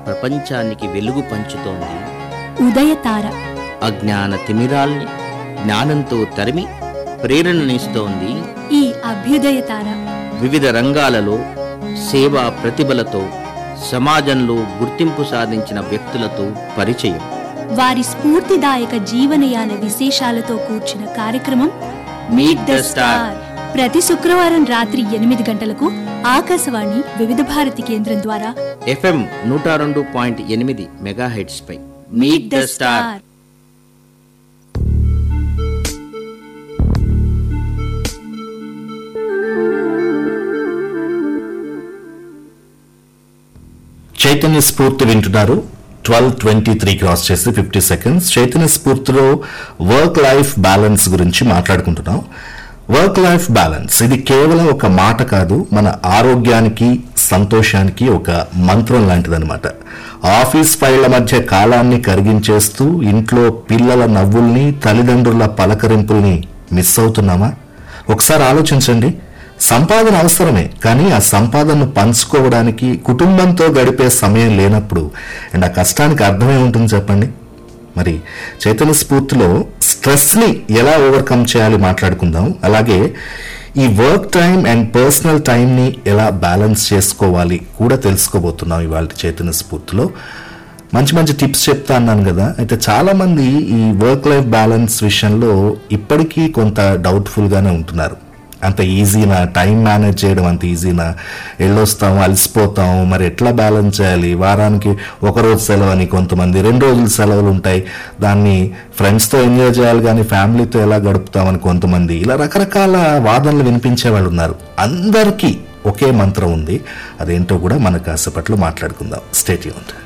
ప్రపంచానికి వెలుగు పంచుతోంది ఉదయతార అజ్ఞాన తిమిరాల్ని జ్ఞానంతో తరిమి ప్రేరణనిస్తోంది ఈ అభ్యుదయతార వివిధ రంగాలలో సేవా ప్రతిభలతో సమాజంలో గుర్తింపు సాధించిన వ్యక్తులతో పరిచయం వారి స్ఫూర్తిదాయక జీవనయాన విశేషాలతో కూర్చిన కార్యక్రమం Meet the Star. ప్రతి శుక్రవారం రాత్రి ఎనిమిది గంటలకు ఆకాశవాణి వివిధ భారతి కేంద్రం ద్వారా ఎఫ్ఎం నూట రెండు పాయింట్ ఎనిమిది మెగా పై meet the star Chaitanya Spoorthi వింటున్నారు ట్వెల్వ్ ట్వంటీ త్రీ క్రాస్ చేసి ఫిఫ్టీ సెకండ్స్ చైతన్య స్ఫూర్తిలో వర్క్ లైఫ్ బ్యాలెన్స్ గురించి మాట్లాడుకుంటున్నాం వర్క్ లైఫ్ బ్యాలెన్స్ ఇది కేవలం ఒక మాట కాదు మన ఆరోగ్యానికి సంతోషానికి ఒక మంత్రం లాంటిదన్నమాట ఆఫీస్ ఫైళ్ల మధ్య కాలాన్ని కరిగించేస్తూ ఇంట్లో పిల్లల నవ్వుల్ని తల్లిదండ్రుల పలకరింపుల్ని మిస్ అవుతున్నామా ఒకసారి ఆలోచించండి సంపాదన అవసరమే కానీ ఆ సంపాదనను పంచుకోవడానికి కుటుంబంతో గడిపే సమయం లేనప్పుడు అండ్ ఆ కష్టానికి అర్థమే ఉంటుంది చెప్పండి మరి చైతన్య స్ఫూర్తిలో స్ట్రెస్ని ఎలా ఓవర్కమ్ చేయాలి మాట్లాడుకుందాం అలాగే ఈ వర్క్ టైం అండ్ పర్సనల్ టైంని ఎలా బ్యాలెన్స్ చేసుకోవాలి కూడా తెలుసుకోబోతున్నాం ఇవాళ చైతన్య స్ఫూర్తిలో మంచి మంచి టిప్స్ చెప్తా అన్నాను కదా అయితే చాలా మంది ఈ వర్క్ లైఫ్ బ్యాలెన్స్ విషయంలో ఇప్పటికీ కొంత డౌట్ఫుల్ గానే ఉంటున్నారు అంత ఈజీనా టైం మేనేజ్ చేయడం అంత ఈజీనా వెళ్ళొస్తాం అలసిపోతాం మరి ఎట్లా బ్యాలెన్స్ చేయాలి వారానికి ఒక రోజు సెలవు అని కొంతమంది రెండు రోజులు సెలవులు ఉంటాయి దాన్ని ఫ్రెండ్స్తో ఎంజాయ్ చేయాలి కానీ ఫ్యామిలీతో ఎలా గడుపుతామని కొంతమంది ఇలా రకరకాల వాదనలు వినిపించే వాళ్ళు ఉన్నారు అందరికీ ఒకే మంత్రం ఉంది అదేంటో కూడా మన కాసేపట్లో మాట్లాడుకుందాం స్టేట్ యూన్